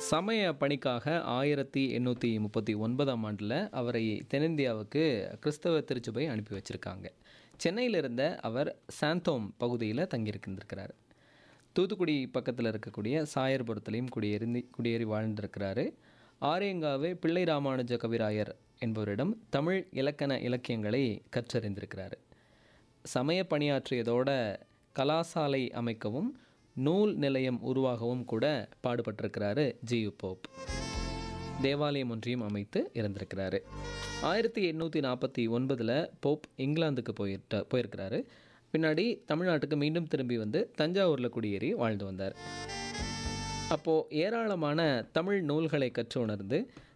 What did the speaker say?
சமய பணிக்காக ஆயிரத்தி எண்ணூற்றி முப்பத்தி ஒன்பதாம் ஆண்டில் அவரை தென்னிந்தியாவுக்கு கிறிஸ்தவ திருச்சபை அனுப்பி வச்சுருக்காங்க சென்னையில் இருந்த அவர் சாந்தோம் பகுதியில் தங்கியிருக்கின்றிருக்கிறார் தூத்துக்குடி பக்கத்தில் இருக்கக்கூடிய சாயர்புரத்துலேயும் குடியேறி குடியேறி வாழ்ந்திருக்கிறாரு ஆரியங்காவே பிள்ளை ராமானுஜ கவிராயர் என்பவரிடம் தமிழ் இலக்கண இலக்கியங்களை கற்றறிந்திருக்கிறார் சமய பணியாற்றியதோட கலாசாலை அமைக்கவும் நூல் நிலையம் உருவாகவும் கூட பாடுபட்டிருக்கிறாரு ஜியு போப் தேவாலயம் ஒன்றையும் அமைத்து இருந்திருக்கிறாரு ஆயிரத்தி எண்ணூற்றி நாற்பத்தி ஒன்பதில் போப் இங்கிலாந்துக்கு போயிட்ட போயிருக்கிறாரு பின்னாடி தமிழ்நாட்டுக்கு மீண்டும் திரும்பி வந்து தஞ்சாவூரில் குடியேறி வாழ்ந்து வந்தார் அப்போது ஏராளமான தமிழ் நூல்களை கற்று உணர்ந்து